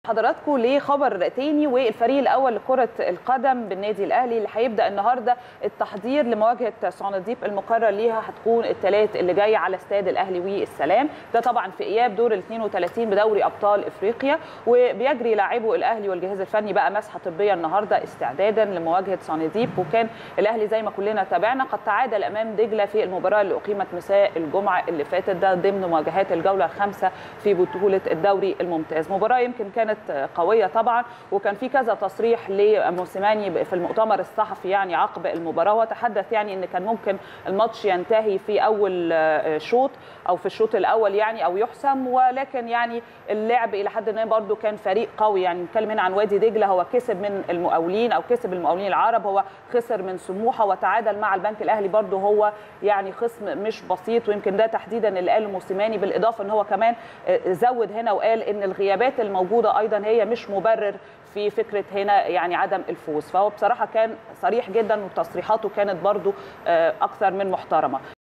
حضراتكم لخبر تاني والفريق الاول لكره القدم بالنادي الاهلي اللي هيبدا النهارده التحضير لمواجهه صناديق المقرر ليها هتكون الثلاث اللي جاي على استاد الاهلي والسلام ده طبعا في اياب دور ال 32 بدوري ابطال افريقيا وبيجري لاعبو الاهلي والجهاز الفني بقى مسحه طبيه النهارده استعدادا لمواجهه صناديق وكان الاهلي زي ما كلنا تابعنا قد تعادل امام دجله في المباراه اللي اقيمت مساء الجمعه اللي فاتت ده ضمن مواجهات الجوله الخامسه في بطوله الدوري الممتاز مباراه يمكن كانت قويه طبعا وكان في كذا تصريح لموسيماني في المؤتمر الصحفي يعني عقب المباراه وتحدث يعني ان كان ممكن الماتش ينتهي في اول شوط او في الشوط الاول يعني او يحسم ولكن يعني اللعب الى حد ما برده كان فريق قوي يعني نتكلم هنا عن وادي دجله هو كسب من المقاولين او كسب المقاولين العرب هو خسر من سموحه وتعادل مع البنك الاهلي برده هو يعني خصم مش بسيط ويمكن ده تحديدا اللي قاله موسيماني بالاضافه ان هو كمان زود هنا وقال ان الغيابات الموجوده ايضا هي مش مبرر في فكره هنا يعني عدم الفوز فهو بصراحه كان صريح جدا وتصريحاته كانت برضو اكثر من محترمه